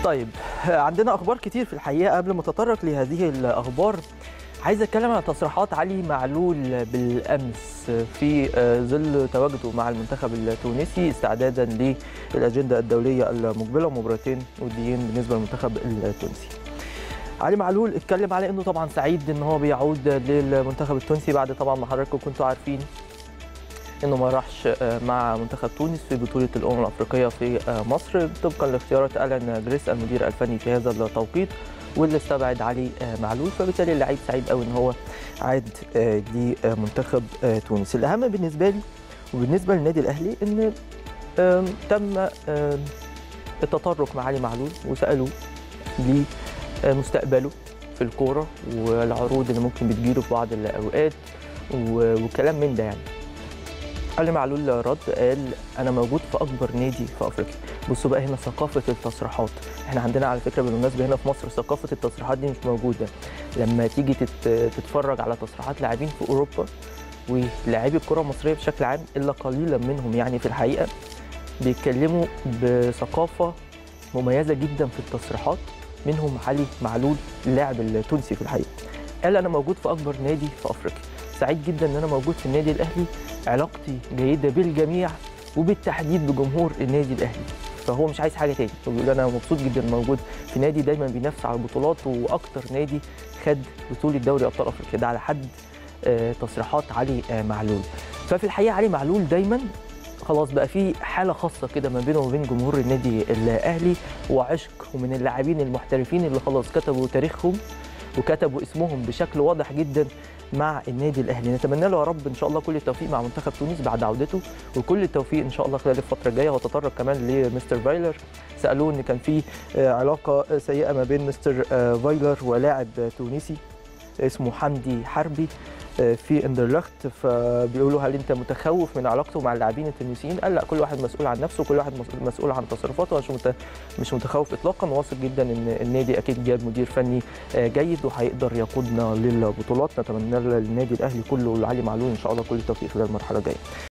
طيب عندنا اخبار كتير في الحقيقه قبل ما اتطرق لهذه الاخبار عايز اتكلم عن تصريحات علي معلول بالامس في ظل تواجده مع المنتخب التونسي استعدادا للاجنده الدوليه المقبله مباراتين وديين بالنسبه للمنتخب التونسي. علي معلول اتكلم على انه طبعا سعيد ان هو بيعود للمنتخب التونسي بعد طبعا ما حضراتكم كنتوا عارفين انه ما راحش مع منتخب تونس في بطوله الامم الافريقيه في مصر طبقا لاختيارات الان جريس المدير الفني في هذا التوقيت واللي استبعد علي معلول فبالتالي اللعيب سعيد قوي ان هو عاد لمنتخب تونس الاهم بالنسبه لي وبالنسبه للنادي الاهلي ان تم التطرق مع علي معلول وسالوه لمستقبله في الكوره والعروض اللي ممكن بتجيله في بعض الاوقات وكلام من ده يعني علي معلول رد قال انا موجود في اكبر نادي في افريقيا بصوا بقى هنا ثقافه التصريحات احنا عندنا على فكره بالمناسبه هنا في مصر ثقافه التصريحات دي مش موجوده لما تيجي تتفرج على تصريحات لاعبين في اوروبا ولاعبي الكره المصريه بشكل عام الا قليلا منهم يعني في الحقيقه بيتكلموا بثقافه مميزه جدا في التصريحات منهم علي معلول اللاعب التونسي في الحقيقه قال انا موجود في اكبر نادي في افريقيا سعيد جدا ان انا موجود في النادي الاهلي علاقتي جيده بالجميع وبالتحديد بجمهور النادي الاهلي فهو مش عايز حاجه تاني هو بيقول انا مبسوط جدا موجود في نادي دايما بينافس على البطولات واكتر نادي خد بطوله دوري ابطال افريقيا ده على حد تصريحات علي معلول ففي الحقيقه علي معلول دايما خلاص بقى في حاله خاصه كده ما بينه وبين جمهور النادي الاهلي وعشق ومن اللاعبين المحترفين اللي خلاص كتبوا تاريخهم وكتبوا اسمهم بشكل واضح جدا مع النادي الاهلي نتمنى له يا رب ان شاء الله كل التوفيق مع منتخب تونس بعد عودته وكل التوفيق ان شاء الله خلال الفتره الجايه وتطرق كمان لمستر فايلر سالوه ان كان في علاقه سيئه ما بين مستر فايلر ولاعب تونسي اسمه حمدي حربي في اندرلخت فبيقولوا هل انت متخوف من علاقته مع اللاعبين التونسيين؟ قال لا كل واحد مسؤول عن نفسه كل واحد مسؤول عن تصرفاته مش مش متخوف اطلاقا واثق جدا ان النادي اكيد جاب مدير فني جيد وهيقدر يقودنا للبطولات نتمنى للنادي الاهلي كله ولعلي معلول ان شاء الله كل التوفيق خلال المرحله الجايه.